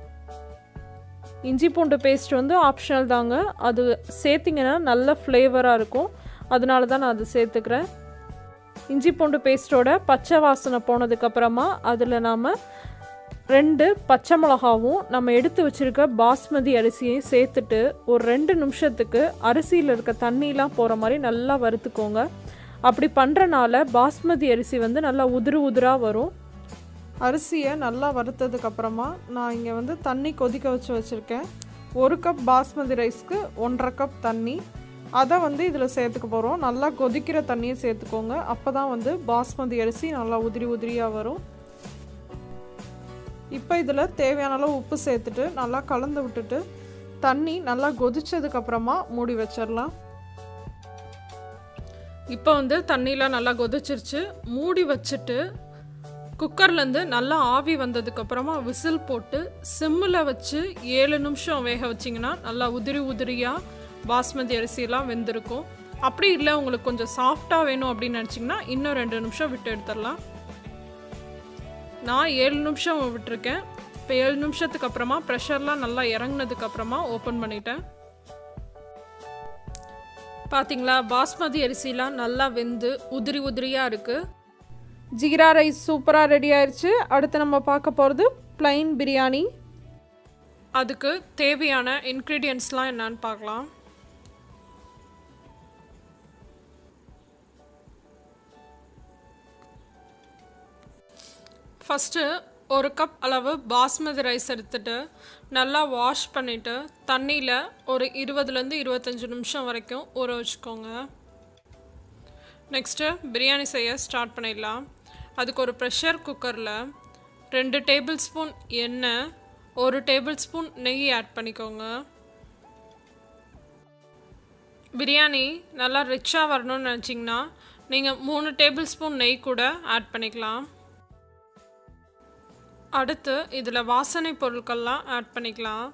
இஞ்சி பூண்டு பேஸ்ட் வந்து ஆப்ஷனல் தாங்க அது சேர்த்திங்கன்னா நல்ல ஃப்ளேவராக இருக்கும் அதனால தான் நான் அது சேர்த்துக்கிறேன் இஞ்சி பூண்டு பேஸ்ட்டோட பச்சை வாசனை போனதுக்கப்புறமா அதில் நாம் ரெண்டு பச்சை மிளகாவும் நம்ம எடுத்து வச்சுருக்க பாஸ்மதி அரிசியையும் சேர்த்துட்டு ஒரு ரெண்டு நிமிஷத்துக்கு அரிசியில் இருக்க தண்ணிலாம் போகிற மாதிரி நல்லா வறுத்துக்கோங்க அப்படி பண்ணுறனால பாஸ்மதி அரிசி வந்து நல்லா உதிரு உதிராக வரும் அரிசியை நல்லா வறுத்ததுக்கப்புறமா நான் இங்கே வந்து தண்ணி கொதிக்க வச்சு வச்சுருக்கேன் ஒரு கப் பாஸ்மதி ரைஸ்க்கு ஒன்றரை கப் தண்ணி அதை வந்து இதில் சேர்த்துக்க போகிறோம் நல்லா கொதிக்கிற தண்ணியை சேர்த்துக்கோங்க அப்போ தான் வந்து பாஸ்மதி அரிசி நல்லா உதிரி உதிரியாக வரும் இப்போ இதில் தேவையான அளவு உப்பு சேர்த்துட்டு நல்லா கலந்து விட்டுட்டு தண்ணி நல்லா கொதிச்சதுக்கப்புறமா மூடி வச்சிடலாம் இப்போ வந்து தண்ணியில் நல்லா கொதிச்சிருச்சு மூடி வச்சுட்டு குக்கர்லேருந்து நல்லா ஆவி வந்ததுக்கப்புறமா விசில் போட்டு சிம்மில் வச்சு ஏழு நிமிஷம் வேக வச்சிங்கன்னா நல்லா உதிரி உதிரியாக பாஸ்மதி அரிசியெல்லாம் வெந்திருக்கும் அப்படி இல்லை உங்களுக்கு கொஞ்சம் சாஃப்டாக வேணும் அப்படின்னு நினச்சிங்கன்னா இன்னும் ரெண்டு நிமிஷம் விட்டு எடுத்துடலாம் நான் ஏழு நிமிஷம் விட்டுருக்கேன் இப்போ ஏழு நிமிஷத்துக்கு அப்புறமா ப்ரெஷர்லாம் நல்லா இறங்குனதுக்கு அப்புறமா ஓப்பன் பண்ணிட்டேன் பார்த்தீங்களா பாஸ்மதி அரிசிலாம் நல்லா வெந்து உதிரி உதிரியாக இருக்குது ஜீரா ரைஸ் சூப்பராக ரெடி ஆயிடுச்சு அடுத்து நம்ம பார்க்க போகிறது ப்ளைன் பிரியாணி அதுக்கு தேவையான இன்க்ரீடியன்ட்ஸ்லாம் என்னன்னு பார்க்கலாம் ஃபஸ்ட்டு ஒரு கப் அளவு பாஸ்மதி ரைஸ் எடுத்துட்டு நல்லா வாஷ் பண்ணிவிட்டு தண்ணியில் ஒரு இருபதுலேருந்து இருபத்தஞ்சி நிமிஷம் வரைக்கும் ஊற வச்சுக்கோங்க நெக்ஸ்ட்டு பிரியாணி செய்ய ஸ்டார்ட் பண்ணிடலாம் அதுக்கு ஒரு ப்ரெஷர் குக்கரில் ரெண்டு டேபிள் ஸ்பூன் எண்ணெய் ஒரு டேபிள் ஸ்பூன் நெய் ஆட் பண்ணிக்கோங்க பிரியாணி நல்லா ரிச்சாக வரணும்னு நினச்சிங்கன்னா நீங்கள் மூணு டேபிள் ஸ்பூன் நெய் கூட ஆட் பண்ணிக்கலாம் அடுத்து இதில் வாசனை பொருட்கள்லாம் ஆட் பண்ணிக்கலாம்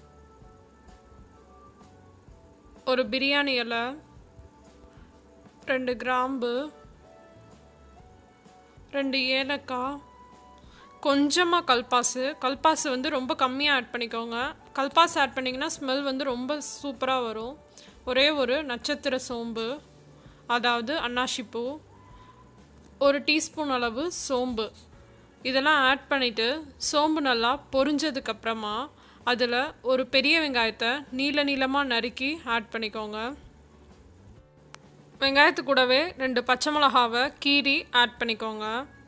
ஒரு பிரியாணி இலை ரெண்டு கிராம்பு ரெண்டு ஏலக்காய் கொஞ்சமாக கல்பாசு கல்பாசு வந்து ரொம்ப கம்மியாக ஆட் பண்ணிக்கோங்க கல்பாசு ஆட் பண்ணிங்கன்னா ஸ்மெல் வந்து ரொம்ப சூப்பராக வரும் ஒரே ஒரு நட்சத்திர சோம்பு அதாவது அன்னாசிப்பூ ஒரு டீஸ்பூன் அளவு சோம்பு இதெல்லாம் ஆட் பண்ணிவிட்டு சோம்பு நல்லா பொரிஞ்சதுக்கப்புறமா அதில் ஒரு பெரிய வெங்காயத்தை நீள நீளமாக நறுக்கி ஆட் பண்ணிக்கோங்க வெங்காயத்து கூடவே ரெண்டு பச்சை மிளகாவை கீரி ஆட் பண்ணிக்கோங்க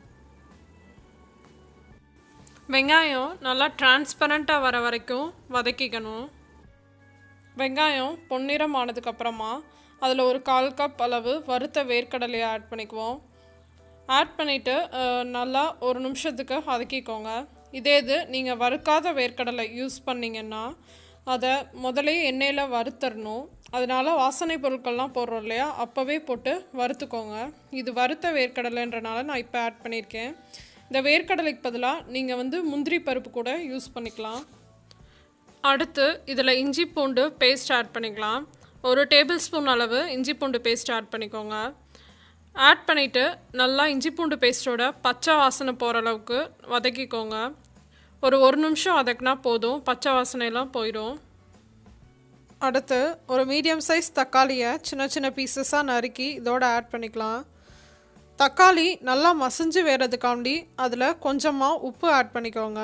வெங்காயம் நல்லா டிரான்ஸ்பரண்ட்டாக வர வரைக்கும் வதக்கிக்கணும் வெங்காயம் பொன்னிறம் ஆனதுக்கப்புறமா அதில் ஒரு கால் கப் அளவு வறுத்த வேர்க்கடலையை ஆட் பண்ணிக்குவோம் ஆட் பண்ணிவிட்டு நல்லா ஒரு நிமிஷத்துக்கு வதக்கிக்கோங்க இதே இது நீங்கள் வறுக்காத வேர்க்கடலை யூஸ் பண்ணிங்கன்னா அதை முதலே எண்ணெயில் வறுத்தரணும் அதனால வாசனை பொருட்கள்லாம் போடுறோம் இல்லையா அப்போவே போட்டு வறுத்துக்கோங்க இது வறுத்த வேர்க்கடலைன்றனால நான் இப்போ ஆட் பண்ணியிருக்கேன் இந்த வேர்க்கடலைக்கு பதிலாக நீங்கள் வந்து முந்திரி பருப்பு கூட யூஸ் பண்ணிக்கலாம் அடுத்து இதில் இஞ்சி பூண்டு பேஸ்ட் ஆட் பண்ணிக்கலாம் ஒரு டேபிள் ஸ்பூன் அளவு இஞ்சி பூண்டு பேஸ்ட் ஆட் பண்ணிக்கோங்க ஆட் பண்ணிவிட்டு நல்லா இஞ்சி பூண்டு பேஸ்ட்டோட பச்சை வாசனை போகிற அளவுக்கு வதக்கிக்கோங்க ஒரு ஒரு நிமிஷம் வதக்குனா போதும் பச்சை வாசனையெல்லாம் போயிடும் அடுத்து ஒரு மீடியம் சைஸ் தக்காளியை சின்ன சின்ன பீசஸாக நறுக்கி இதோட ஆட் பண்ணிக்கலாம் தக்காளி நல்லா மசிஞ்சு வேறதுக்காண்டி அதில் கொஞ்சமாக உப்பு ஆட் பண்ணிக்கோங்க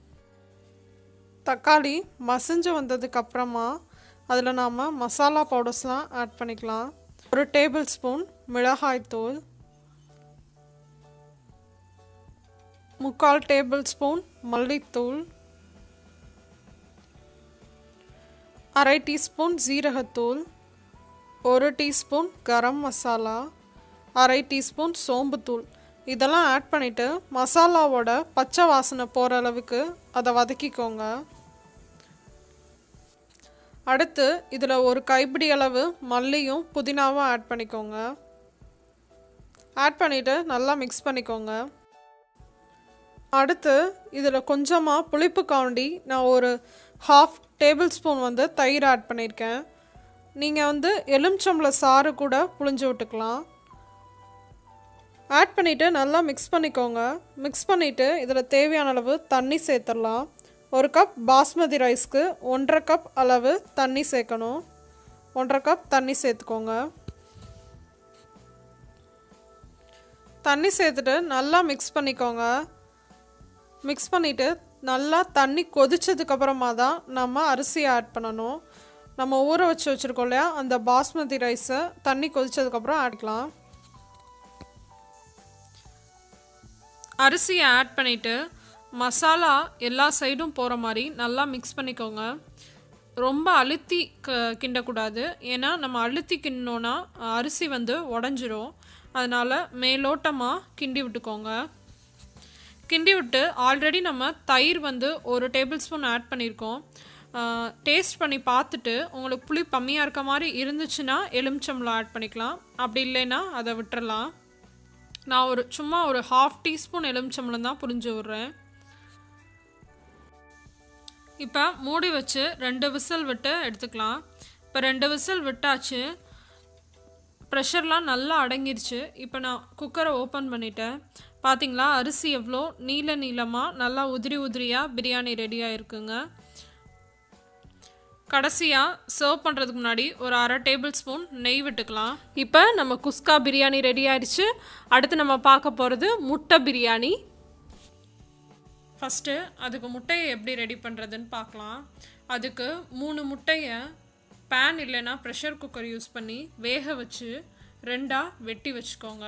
தக்காளி மசிஞ்சு வந்ததுக்கப்புறமா அதில் நாம் மசாலா பவுடர்ஸ்லாம் ஆட் பண்ணிக்கலாம் ஒரு டேபிள் ஸ்பூன் மிளகாய்த்தூள் முக்கால் டேபிள் ஸ்பூன் மல்லித்தூள் அரை டீஸ்பூன் ஜீரகத்தூள் ஒரு டீஸ்பூன் கரம் மசாலா அரை டீஸ்பூன் சோம்புத்தூள் இதெல்லாம் ஆட் பண்ணிவிட்டு மசாலாவோட பச்சை வாசனை போகிற அளவுக்கு அதை வதக்கிக்கோங்க அடுத்து இதில் ஒரு கைப்பிடி அளவு மல்லியும் புதினாவும் ஆட் பண்ணிக்கோங்க ஆட் பண்ணிவிட்டு நல்லா மிக்ஸ் பண்ணிக்கோங்க அடுத்து இதில் கொஞ்சமாக புளிப்பு காண்டி நான் ஒரு ஹாஃப் டேபிள் ஸ்பூன் வந்து தயிர் ஆட் பண்ணியிருக்கேன் நீங்கள் வந்து எலுமிச்சம்பள சாறு கூட புளிஞ்சு விட்டுக்கலாம் ஆட் பண்ணிவிட்டு நல்லா மிக்ஸ் பண்ணிக்கோங்க மிக்ஸ் பண்ணிவிட்டு இதில் தேவையான அளவு தண்ணி சேர்த்துடலாம் ஒரு கப் பாஸ்மதி ரைஸ்க்கு ஒன்றரை கப் அளவு தண்ணி சேர்க்கணும் ஒன்றரை கப் தண்ணி சேர்த்துக்கோங்க தண்ணி சேர்த்துட்டு நல்லா மிக்ஸ் பண்ணிக்கோங்க மிக்ஸ் பண்ணிவிட்டு நல்லா தண்ணி கொதிச்சதுக்கப்புறமா தான் நம்ம அரிசியை ஆட் பண்ணணும் நம்ம ஊற வச்சு வச்சுருக்கோம் இல்லையா அந்த பாஸ்மதி ரைஸை தண்ணி கொதிச்சதுக்கப்புறம் ஆட்க்கலாம் அரிசியை ஆட் பண்ணிவிட்டு மசாலா எல்லா சைடும் போகிற மாதிரி நல்லா மிக்ஸ் பண்ணிக்கோங்க ரொம்ப அழுத்தி க கிண்டக்கூடாது ஏன்னா நம்ம அழுத்தி கிண்டினோன்னா அரிசி வந்து உடஞ்சிரும் அதனால் மேலோட்டமாக கிண்டி விட்டுக்கோங்க கிண்டி விட்டு ஆல்ரெடி நம்ம தயிர் வந்து ஒரு டேபிள் ஸ்பூன் ஆட் பண்ணியிருக்கோம் டேஸ்ட் பண்ணி பார்த்துட்டு உங்களுக்கு புளி கம்மியாக இருக்க மாதிரி இருந்துச்சுன்னா எலுமிச்சம்பழம் ஆட் பண்ணிக்கலாம் அப்படி இல்லைன்னா அதை விட்டுறலாம் நான் ஒரு சும்மா ஒரு ஹாஃப் டீஸ்பூன் எலுமிச்சம்பழம் தான் புரிஞ்சு விட்றேன் இப்போ மூடி வச்சு ரெண்டு விசில் விட்டு எடுத்துக்கலாம் இப்போ ரெண்டு விசில் விட்டாச்சு ப்ரெஷர்லாம் நல்லா அடங்கிருச்சு இப்போ நான் குக்கரை ஓப்பன் பண்ணிட்டேன் பார்த்தீங்களா அரிசி எவ்வளோ நீல நீளமாக நல்லா உதிரி உதிரியாக பிரியாணி ரெடியாக இருக்குங்க கடைசியாக சர்வ் பண்ணுறதுக்கு முன்னாடி ஒரு அரை டேபிள் ஸ்பூன் நெய் விட்டுக்கலாம் இப்போ நம்ம குஸ்கா பிரியாணி ரெடி ஆயிடுச்சு அடுத்து நம்ம பார்க்க போகிறது முட்டை பிரியாணி ஃபஸ்ட்டு அதுக்கு முட்டையை எப்படி ரெடி பண்ணுறதுன்னு பார்க்கலாம் அதுக்கு மூணு முட்டையை பேன் இல்லைன்னா ப்ரெஷர் குக்கர் யூஸ் பண்ணி வேக வச்சு ரெண்டாக வெட்டி வச்சுக்கோங்க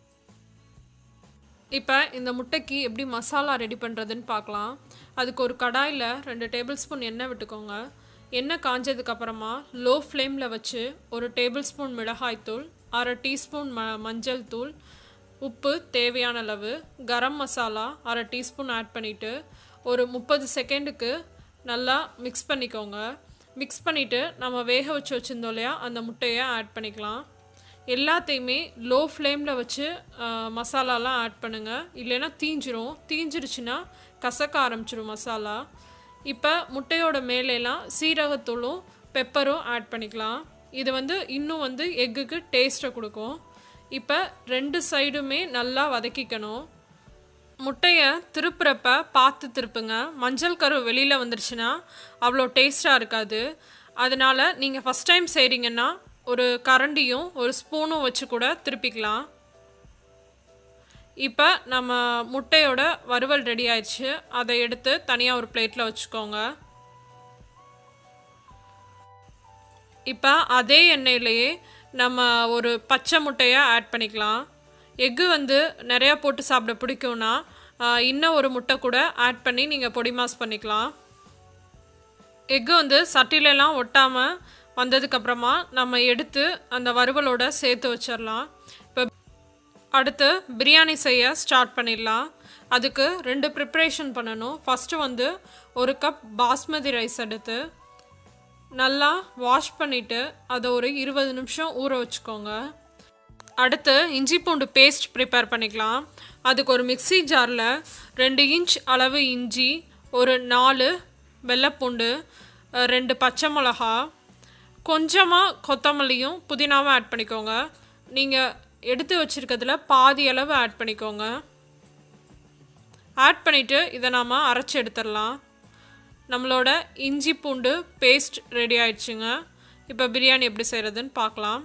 இப்போ இந்த முட்டைக்கு எப்படி மசாலா ரெடி பண்ணுறதுன்னு பார்க்கலாம் அதுக்கு ஒரு கடாயில் ரெண்டு டேபிள் ஸ்பூன் எண்ணெய் விட்டுக்கோங்க எண்ணெய் காஞ்சதுக்கப்புறமா லோ ஃப்ளேமில் வச்சு ஒரு டேபிள் ஸ்பூன் மிளகாய்த்தூள் அரை டீஸ்பூன் ம மஞ்சள் தூள் உப்பு தேவையான அளவு கரம் மசாலா அரை டீஸ்பூன் ஆட் பண்ணிவிட்டு ஒரு முப்பது செகண்டுக்கு நல்லா மிக்ஸ் பண்ணிக்கோங்க மிக்ஸ் பண்ணிவிட்டு நம்ம வேக வச்சு வச்சுருந்தோம் இல்லையா அந்த முட்டையை ஆட் பண்ணிக்கலாம் எல்லாத்தையுமே லோ ஃப்ளேமில் வச்சு மசாலாலாம் ஆட் பண்ணுங்கள் இல்லைன்னா தீஞ்சிரும் தீஞ்சிருச்சுன்னா கசக்க ஆரம்பிச்சிடும் மசாலா இப்போ முட்டையோட மேலெல்லாம் சீரகத்தூளும் பெப்பரும் ஆட் பண்ணிக்கலாம் இது வந்து இன்னும் வந்து எக்குக்கு டேஸ்ட்டை கொடுக்கும் இப்போ ரெண்டு சைடுமே நல்லா வதக்கிக்கணும் முட்டையை திருப்புறப்ப பார்த்து திருப்புங்க மஞ்சள் கரு வெளியில் வந்துருச்சுன்னா அவ்வளோ டேஸ்ட்டாக இருக்காது அதனால் நீங்கள் ஃபஸ்ட் டைம் செய்கிறீங்கன்னா ஒரு கரண்டியும் ஒரு ஸ்பூனும் வச்சு கூட திருப்பிக்கலாம் இப்போ நம்ம முட்டையோட வறுவல் ரெடி ஆயிடுச்சு அதை எடுத்து தனியாக ஒரு பிளேட்டில் வச்சுக்கோங்க இப்போ அதே எண்ணெயிலேயே நம்ம ஒரு பச்சை முட்டையை ஆட் பண்ணிக்கலாம் எக்கு வந்து நிறையா போட்டு சாப்பிட பிடிக்கும்னா இன்னும் ஒரு முட்டை கூட ஆட் பண்ணி நீங்கள் பொடி மாஸ் பண்ணிக்கலாம் எக்கு வந்து சட்டிலெலாம் ஒட்டாமல் வந்ததுக்கப்புறமா நம்ம எடுத்து அந்த வறுவலோட சேர்த்து வச்சிடலாம் இப்போ அடுத்து பிரியாணி செய்ய ஸ்டார்ட் பண்ணிடலாம் அதுக்கு ரெண்டு ப்ரிப்ரேஷன் பண்ணணும் ஃபஸ்ட்டு வந்து ஒரு கப் பாஸ்மதி ரைஸ் எடுத்து நல்லா வாஷ் பண்ணிவிட்டு அதை ஒரு இருபது நிமிஷம் ஊற வச்சுக்கோங்க அடுத்து இஞ்சி பூண்டு பேஸ்ட் ப்ரிப்பேர் பண்ணிக்கலாம் அதுக்கு ஒரு மிக்சி ஜாரில் ரெண்டு இன்ச் அளவு இஞ்சி ஒரு நாலு வெள்ளைப்பூண்டு ரெண்டு பச்சை மிளகா கொஞ்சமாக கொத்தமல்லியும் புதினாவும் ஆட் பண்ணிக்கோங்க நீங்கள் எடுத்து வச்சுருக்கிறதுல பாதி அளவு ஆட் பண்ணிக்கோங்க ஆட் பண்ணிவிட்டு இதை நாம் அரைச்சி எடுத்துடலாம் நம்மளோட இஞ்சி பூண்டு பேஸ்ட் ரெடி ஆயிடுச்சுங்க இப்போ பிரியாணி எப்படி செய்கிறதுன்னு பார்க்கலாம்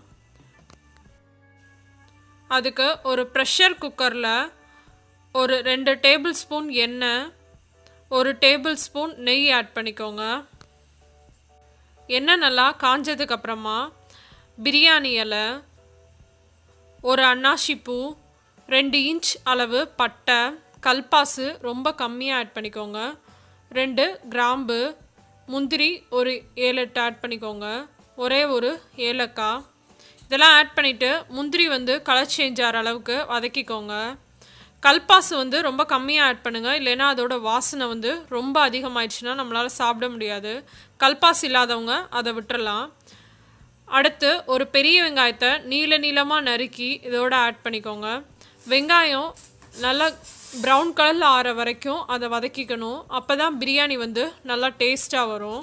அதுக்கு ஒரு ப்ரெஷர் குக்கரில் ஒரு ரெண்டு டேபிள் ஸ்பூன் எண்ணெய் ஒரு டேபிள் ஸ்பூன் நெய் ஆட் பண்ணிக்கோங்க எண்ணெய் நல்லா காஞ்சதுக்கப்புறமா பிரியாணி இலை ஒரு அன்னாசி பூ ரெண்டு இன்ச் அளவு பட்டை கல்பாசு ரொம்ப கம்மியாக ஆட் பண்ணிக்கோங்க ரெண்டு கிராம்பு முந்திரி ஒரு ஏழு எட்டு ஆட் பண்ணிக்கோங்க ஒரே ஒரு ஏலக்காய் இதெல்லாம் ஆட் பண்ணிவிட்டு முந்திரி வந்து கலர் சேஞ்ச் ஆகிற அளவுக்கு வதக்கிக்கோங்க கல்பாசு வந்து ரொம்ப கம்மியாக ஆட் பண்ணுங்கள் இல்லைன்னா அதோட வாசனை வந்து ரொம்ப அதிகமாயிடுச்சுன்னா நம்மளால் சாப்பிட முடியாது கல்பாசு இல்லாதவங்க அதை விட்டுறலாம் அடுத்து ஒரு பெரிய வெங்காயத்தை நீள நீளமாக நறுக்கி இதோட ஆட் பண்ணிக்கோங்க வெங்காயம் நல்லா ப்ரௌன் கலரில் ஆற வரைக்கும் அதை வதக்கிக்கணும் அப்போ தான் பிரியாணி வந்து நல்லா டேஸ்ட்டாக வரும்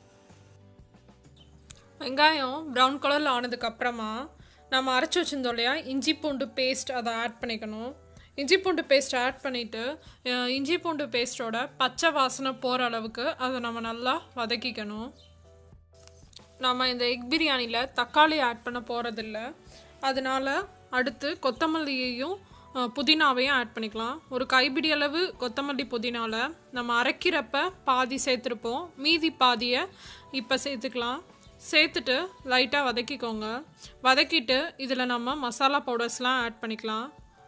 வெங்காயம் ப்ரௌன் கலரில் ஆனதுக்கப்புறமா நம்ம அரைச்சி வச்சுருந்தோம் இல்லையா இஞ்சி பூண்டு பேஸ்ட் அதை ஆட் பண்ணிக்கணும் இஞ்சி பூண்டு பேஸ்ட் ஆட் பண்ணிவிட்டு இஞ்சி பூண்டு பேஸ்ட்டோட பச்சை வாசனை போகிற அளவுக்கு அதை நம்ம நல்லா வதக்கிக்கணும் நம்ம இந்த எக் பிரியாணியில் தக்காளி ஆட் பண்ண போகிறதில்ல அதனால் அடுத்து கொத்தமல்லியையும் அஹ், புதினாவையும் ஆட் பண்ணிக்கலாம் ஒரு கைப்பிடி அளவு கொத்தமல்லி புதினாவில் நம்ம அரைக்கிறப்ப பாதி சேர்த்துருப்போம் மீதி பாதியை இப்போ சேர்த்துக்கலாம் சேர்த்துட்டு லைட்டாக வதக்கிக்கோங்க வதக்கிட்டு இதில் நம்ம மசாலா பவுடர்ஸ்லாம் ஆட் பண்ணிக்கலாம்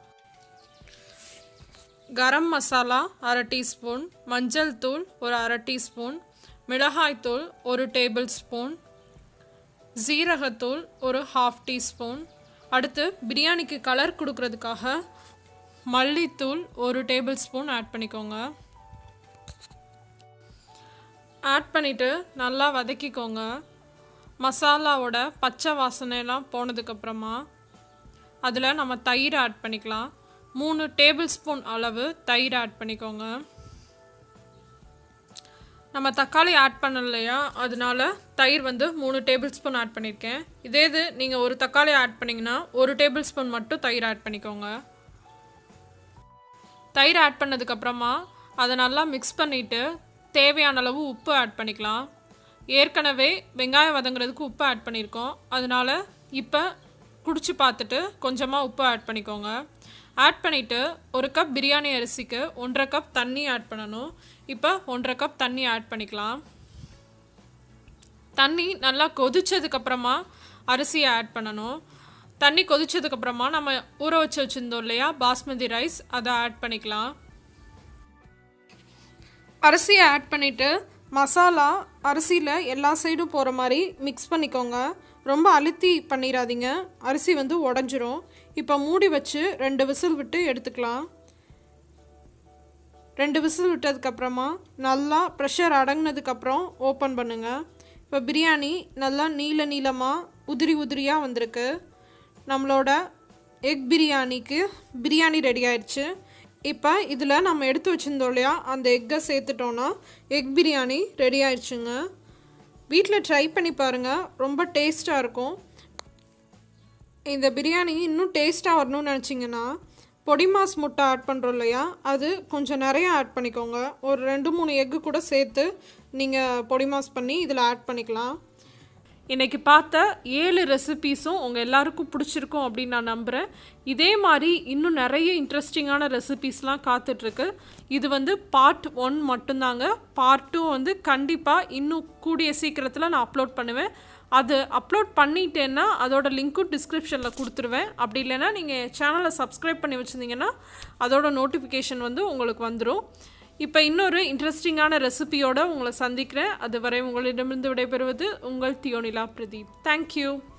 கரம் மசாலா அரை டீஸ்பூன் மஞ்சள் தூள் ஒரு அரை டீஸ்பூன் மிளகாய்த்தூள் ஒரு டேபிள் ஸ்பூன் ஜீரகத்தூள் ஒரு ஹாஃப் டீஸ்பூன் அடுத்து பிரியாணிக்கு கலர் கொடுக்கறதுக்காக மல்லித்தூள் ஒரு டேபிள் ஸ்பூன் ஆட் பண்ணிக்கோங்க ஆட் பண்ணிவிட்டு நல்லா வதக்கிக்கோங்க மசாலாவோட பச்சை வாசனைலாம் போனதுக்கப்புறமா அதில் நம்ம தயிர் ஆட் பண்ணிக்கலாம் மூணு டேபிள் ஸ்பூன் அளவு தயிர் ஆட் பண்ணிக்கோங்க நம்ம தக்காளி ஆட் பண்ணலையா அதனால தயிர் வந்து மூணு டேபிள் ஸ்பூன் ஆட் பண்ணியிருக்கேன் இதே இது நீங்கள் ஒரு தக்காளி ஆட் பண்ணிங்கன்னா ஒரு டேபிள் ஸ்பூன் மட்டும் தயிர் ஆட் பண்ணிக்கோங்க தயிர் ஆட் பண்ணதுக்கப்புறமா அதை நல்லா மிக்ஸ் பண்ணிவிட்டு தேவையான அளவு உப்பு ஆட் பண்ணிக்கலாம் ஏற்கனவே வெங்காயம் வதங்குறதுக்கு உப்பு ஆட் பண்ணியிருக்கோம் அதனால இப்போ குடிச்சு பார்த்துட்டு கொஞ்சமாக உப்பு ஆட் பண்ணிக்கோங்க ஆட் பண்ணிவிட்டு ஒரு கப் பிரியாணி அரிசிக்கு ஒன்றரை கப் தண்ணி ஆட் பண்ணணும் இப்போ ஒன்றரை கப் தண்ணி ஆட் பண்ணிக்கலாம் தண்ணி நல்லா கொதிச்சதுக்கப்புறமா அரிசியை ஆட் பண்ணணும் தண்ணி கொதிச்சதுக்கப்புறமா நம்ம ஊற வச்சு வச்சுருந்தோம் இல்லையா பாஸ்மதி ரைஸ் அதை ஆட் பண்ணிக்கலாம் அரிசியை ஆட் பண்ணிவிட்டு மசாலா அரிசியில் எல்லா சைடும் போகிற மாதிரி மிக்ஸ் பண்ணிக்கோங்க ரொம்ப அழுத்தி பண்ணிடாதீங்க அரிசி வந்து உடஞ்சிரும் இப்போ மூடி வச்சு ரெண்டு விசில் விட்டு எடுத்துக்கலாம் ரெண்டு விசில் விட்டதுக்கப்புறமா நல்லா ப்ரெஷர் அடங்கினதுக்கப்புறம் ஓப்பன் பண்ணுங்கள் இப்போ பிரியாணி நல்லா நீல நீளமாக உதிரி உதிரியாக வந்திருக்கு நம்மளோட எக் பிரியாணிக்கு பிரியாணி ரெடி ஆயிடுச்சு இப்போ இதில் நம்ம எடுத்து வச்சுருந்தோம் இல்லையா அந்த எக்கை சேர்த்துட்டோன்னா எக் பிரியாணி ரெடி ஆயிடுச்சுங்க வீட்டில் ட்ரை பண்ணி பாருங்கள் ரொம்ப டேஸ்ட்டாக இருக்கும் இந்த பிரியாணி இன்னும் டேஸ்ட்டாக வரணும்னு நினச்சிங்கன்னா பொடி மாஸ் முட்டை ஆட் பண்ணுறோம் இல்லையா அது கொஞ்சம் நிறைய ஆட் பண்ணிக்கோங்க ஒரு ரெண்டு மூணு எக்கு கூட சேர்த்து நீங்கள் பொடி மாஸ் பண்ணி இதில் ஆட் பண்ணிக்கலாம் இன்றைக்கி பார்த்த ஏழு ரெசிபீஸும் உங்கள் எல்லாருக்கும் பிடிச்சிருக்கும் அப்படின்னு நான் நம்புகிறேன் இதே மாதிரி இன்னும் நிறைய இன்ட்ரெஸ்டிங்கான ரெசிபீஸ்லாம் காத்துட்ருக்கு இது வந்து பார்ட் ஒன் மட்டும்தாங்க பார்ட் டூ வந்து கண்டிப்பாக இன்னும் கூடிய சீக்கிரத்தில் நான் அப்லோட் பண்ணுவேன் அது அப்லோட் பண்ணிட்டேன்னா அதோட லிங்க்கும் டிஸ்கிரிப்ஷனில் கொடுத்துருவேன் அப்படி இல்லைன்னா நீங்கள் சேனலை சப்ஸ்கிரைப் பண்ணி வச்சுருந்தீங்கன்னா அதோட நோட்டிஃபிகேஷன் வந்து உங்களுக்கு வந்துடும் இப்போ இன்னொரு இன்ட்ரெஸ்டிங்கான ரெசிபியோட உங்களை சந்திக்கிறேன் அதுவரை உங்களிடமிருந்து விடைபெறுவது உங்கள் தியோனிலா பிரதீப் தேங்க்யூ